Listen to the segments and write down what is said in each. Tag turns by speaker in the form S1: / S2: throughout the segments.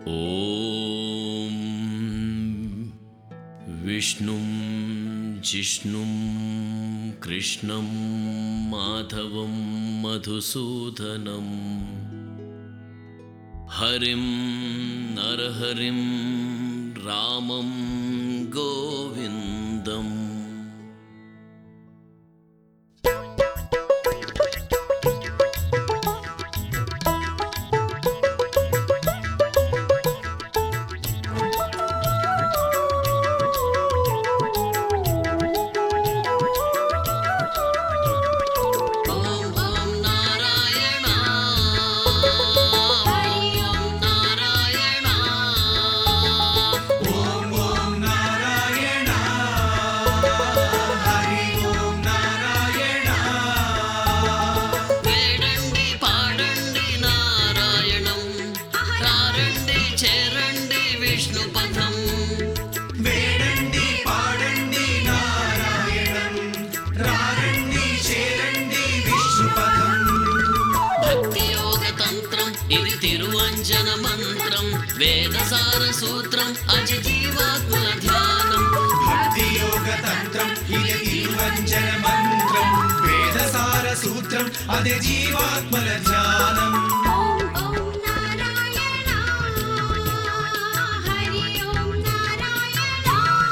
S1: ॐ विष्णुं जिष्णुं कृष्णं माधवं मधुसूदनं हरिं नरहरिं रामं गोविन्दम् ॐ ॐ नारायण हरि ॐ नारायण
S2: ఓం ఓం నారాయణ హరి ఓం నారాయణ
S1: వేడండి పాడండి నారాయణం రారండి చేరండి విష్ణు పథం
S2: వేడండి పాడండి నారాయణం రారండి చేరండి విష్ణుపదం
S1: భక్తి యోగ తంత్రం ఇది తిరువంజన మంత్రం వేదసార సూత్రం అజి జీవాత్మల ధ్యానం
S2: భక్తి యోగ తంత్రం ఇది జీవంజన మంత్రం వేదసార సూత్రం అదే జీవాత్మల ధ్యానం
S3: ఓం ఓం నారాయణ హరి ఓం నారాయణ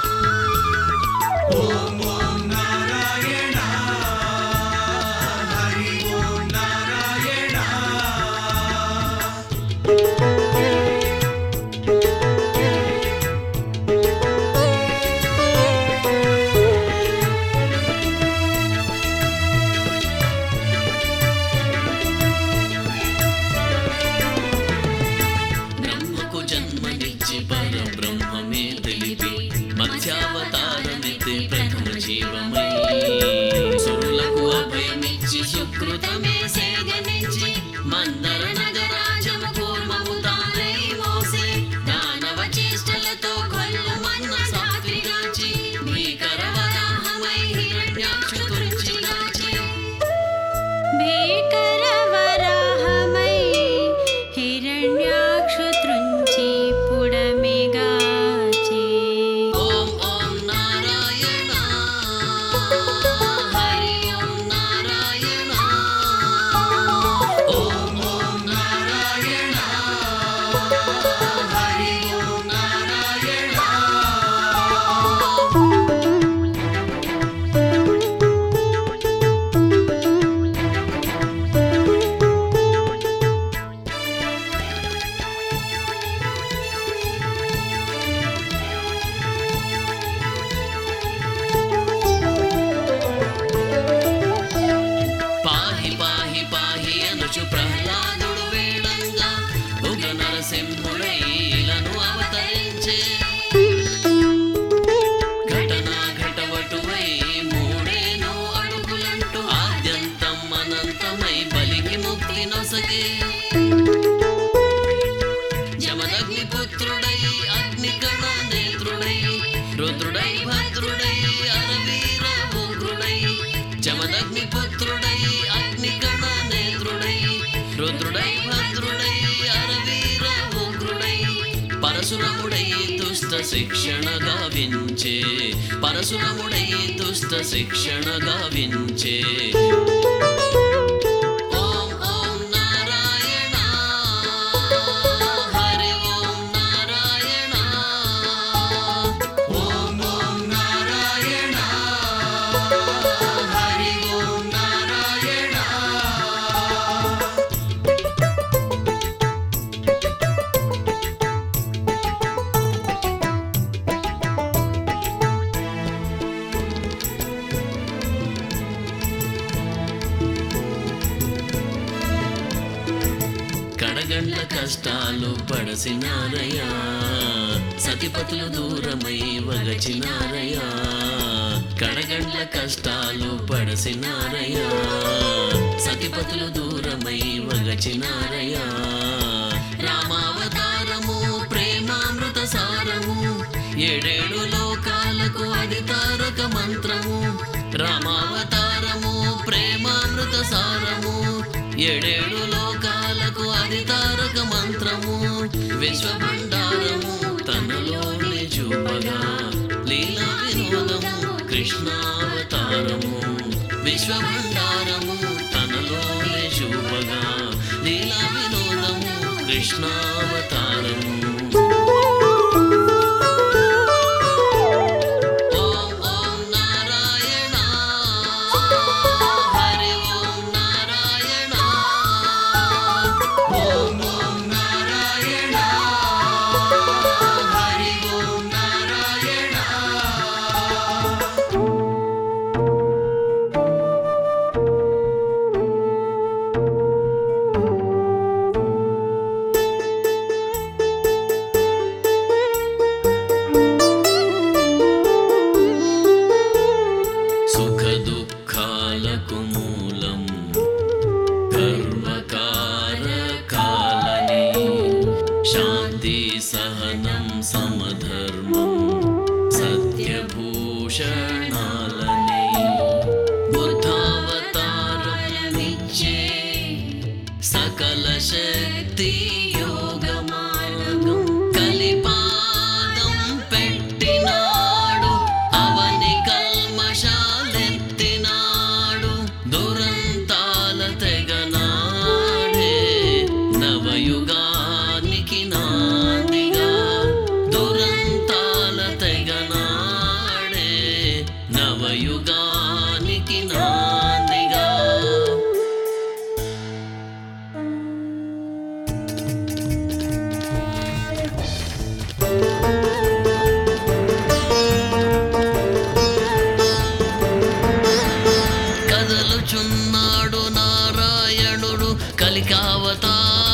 S2: ఓం ఓం నారాయణ హరి ఓం నారాయణ
S1: బ్రహ్మకు జన్మనిచ్చి పర బ్రహ్మమే తెలిపి మధ్యావతారమితే ప్రథమ జీవమై సురులకు అభయమిచ్చి సుకృతమే సేగనిచ్చి మందర నగరాజము కూర్మము తానై మోసే దానవ చేష్టలతో కొల్లు మన్న సాత్విగాచి భీకర వరాహమై హిరణ్యాక్షు తుర్చిగాచి
S3: భీకర వరాహమై హిరణ్యాక్షు త్రుంచి పుడమిగాచే
S1: ఓం ఓం నారాయణ హరి ఓం నారాయణ ఓం ఓం నారాయణ హరి ఓం నారాయణ పాహి పాహి పాహి అనుచు ప్రహ్లాదుడు వేడంగా ఉగ్ర నరసింహుడైలను అవతరించే ఘటనా ఘటవటువై మూడేనో అడుగులంటూ ఆద్యంతం అనంతమై బలికి ముక్తి నొసగే జమదగ్ని పుత్రుడై అగ్నిగణ నేత్రుడై రుద్రుడై భద్రుడై అరవీర ఉగ్రుడై జమదగ్ని పుత్రుడై అగ్నిగణ నేత్రుడై రుద్రుడై భద్రుడై అరవీర ఉగ్రుడై పరశురముడై దుష్ట శిక్షణ గావించే పరశురముడై దుష్ట శిక్షణ గావించే ఓం ఓం నారాయణ హరి ఓం నారాయణ
S2: ఓం ఓం నారాయణ హరి ఓం నారాయణ
S1: కడగండ్ల కష్టాలు పడసినారయ్యా సతిపతులు దూరమై వగచినారయ్యా కడగండ్ల కష్టాలు పడసినారయ్యా సతిపతులు దూరమై వగచినారయ్యా రామావతారము ప్రేమామృత సారము ఏడేడు లోకాలకు అది తారక మంత్రము రామావతారము ప్రేమామృత సారము ఏడేడు లోకాలకు అది తారక మంత్రము విశ్వభండారము తనలోని చూపగా లీలా వినోదము కృష్ణావతారము విశ్వభండారము తనలోని చూపగా లీలా వినోదము కృష్ణావతారము ఓం ఓం నారాయణ హరి ఓం నారాయణ
S2: ఓం ఓం నారాయణ హరి ఓం నారాయణ
S1: సుఖ దుఃఖాలకు మూలం గర్వకారకాలని శాంతి సహనం సమధర్మం సత్యభూషణాలని బుద్ధావతారమిచ్చే సకల శక్తి యోగమార్గం కలిపాదం పెట్టినాడు అవని కల్మషాలెత్తినాడు దురంతాల తెగనాడే నవయుగానికి నాందిగా దురంతాల తెగనాడే నవయుగానికి నాందిగా కదలుచున్నాడు నారాయణుడు కలికావతారముగా